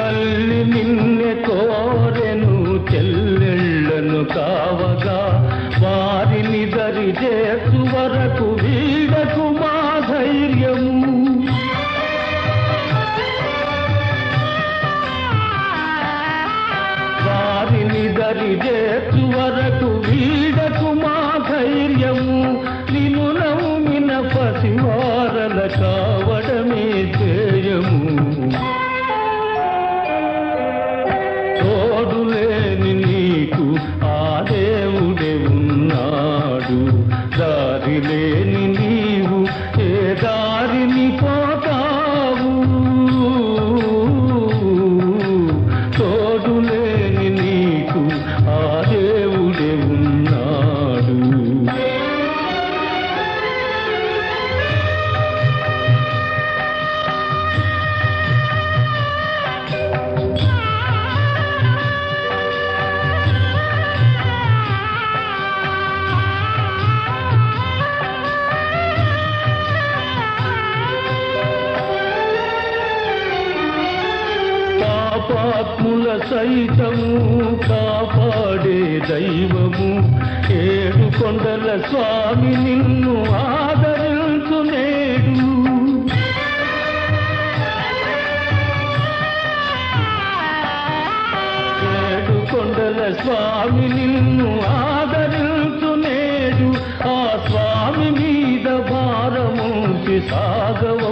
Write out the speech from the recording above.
తల్లి నిన్నె కోరెను చెల్లెళ్ళను కావగా వారిని దరి చేసు వరకు వీడకు మా ధైర్యము వారిని దరి చేసు వరకు వీడకు మా ధైర్యము నిన్ను నమ్మిన పసివారల కావడమే ధ్యేయము తోడులేని నీకు ఆ దేవుడే ఉన్నాడు దారి లేని నీవు ఏ దారిని పోతావు తోడులేని నీకు ఆ దేవుడే ఉన్నాడు పాపాత్ముల సైతము కాపాడే దైవము ఏడు కొండల స్వామి నిన్ను ఆదరించు నేడు ఏడు కొండల స్వామి నిన్ను ఆదరించు నేడు ఆ స్వామి మీద భారముంచి సాగవ